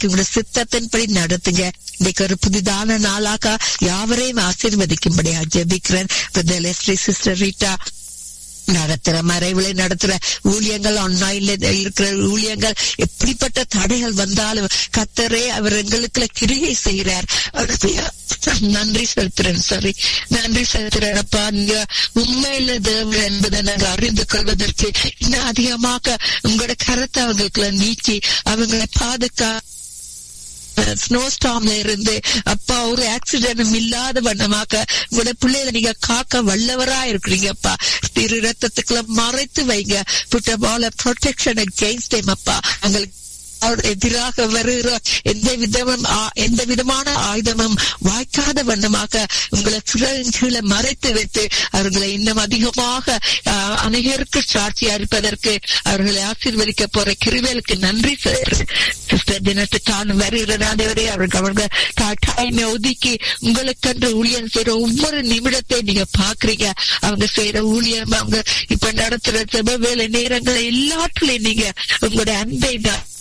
இன்றைக்கு உங்களுடைய சித்தத்தின்படி நடத்துங்க இன்றைக்கு ஒரு புதிதான நாளாக யாவரையும் ஆசீர்வதிக்கும்படியா ஜெபிக்கிறேன் லெஸ்லி சிஸ்டர் ரீட்டா நடத்துற மறைவுகளை நடத்துற ஊழியங்கள் ஆன்லைன்ல இருக்கிற ஊழியங்கள் எப்படிப்பட்ட தடைகள் வந்தாலும் கத்தரே அவர் எங்களுக்கு கிரியை செய்கிறார் நன்றி செலுத்துறேன் சாரி நன்றி செலுத்துறேன் அப்பா நீங்க உண்மையில தேவன் என்பதை நாங்க அறிந்து கொள்வதற்கு இன்னும் அதிகமாக உங்களோட கரத்தை அவங்களுக்கு நீக்கி அவங்களை பாதுகா ஸ்னோ ஸ்டாம்ல இருந்து அப்பா ஒரு ஆக்சிடென்டும் இல்லாத வண்ணமாக உங்களோட பிள்ளைகளை நீங்க காக்க வல்லவரா இருக்கிறீங்கப்பா திரு ரத்தத்துக்குள்ள மறைத்து வைங்க புட்ட பால ப்ரொடெக்ஷன் அகெயின்ஸ்ட் அப்பா அவங்களுக்கு எதிராக வருகிற எந்த விதமும் எந்த விதமான ஆயுதமும் வாய்க்காத வண்ணமாக உங்களை கீழே மறைத்து வைத்து அவர்களை இன்னும் அதிகமாக அநேகருக்கு சாட்சியா இருப்பதற்கு அவர்களை ஆசீர்வதிக்க போற கிருவேலுக்கு நன்றி சிஸ்டர் தினத்துக்கான வருகிற நாதவரே அவர்கள் அவர்கள் டைமை ஒதுக்கி உங்களுக்கென்று ஊழியம் செய்யற ஒவ்வொரு நிமிடத்தை நீங்க பாக்குறீங்க அவங்க செய்யற ஊழியம் அவங்க இப்ப நடத்துற செப வேலை நேரங்களை எல்லாத்துலயும் நீங்க உங்களுடைய அன்பை